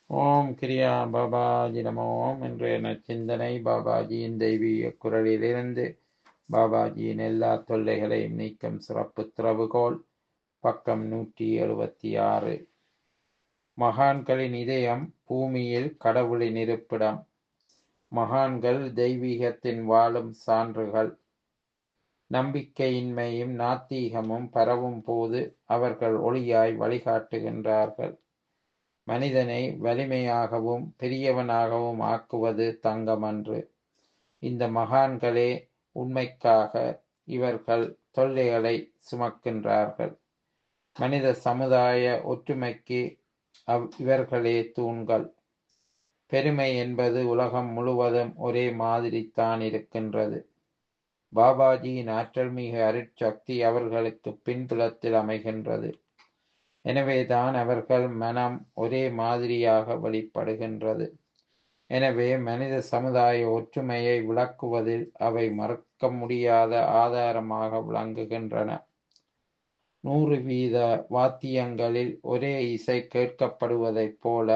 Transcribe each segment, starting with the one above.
ஓம் கிரியா பாபாஜி நமோ ஓம் இன்றைய நச்சிந்தனை பாபாஜியின் தெய்வீக குரலிலிருந்து பாபாஜியின் எல்லா தொல்லைகளையும் நீக்கும் சிறப்பு திறவுகோல் பக்கம் நூற்றி எழுபத்தி ஆறு மகான்களின் இதயம் பூமியில் கடவுளின் இருப்பிடம் மகான்கள் தெய்வீகத்தின் வாழும் சான்றுகள் நம்பிக்கையின்மையும் நாத்தீகமும் பரவும் போது அவர்கள் ஒளியாய் வழிகாட்டுகின்றார்கள் மனிதனை வலிமையாகவும் பெரியவனாகவும் ஆக்குவது தங்கமன்று இந்த மகான்களே உண்மைக்காக இவர்கள் தொல்லைகளை சுமக்கின்றார்கள் மனித சமுதாய ஒற்றுமைக்கு அவ் இவர்களே தூண்கள் பெருமை என்பது உலகம் முழுவதும் ஒரே மாதிரி தான் இருக்கின்றது பாபாஜியின் ஆற்றல் மிகு அருட்சக்தி அவர்களுக்கு பின்புலத்தில் அமைகின்றது எனவேதான் அவர்கள் மனம் ஒரே மாதிரியாக வெளிப்படுகின்றது எனவே மனித சமுதாய ஒற்றுமையை விளக்குவதில் அவை மறக்க முடியாத ஆதாரமாக விளங்குகின்றன நூறு வீத வாத்தியங்களில் ஒரே இசை கேட்கப்படுவதைப் போல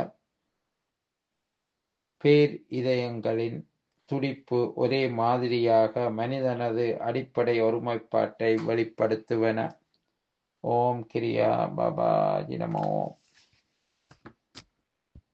பேர் இதயங்களின் துடிப்பு ஒரே மாதிரியாக மனிதனது அடிப்படை ஒருமைப்பாட்டை வெளிப்படுத்துவன ஓம் கிரியா பாபாஜி நமோ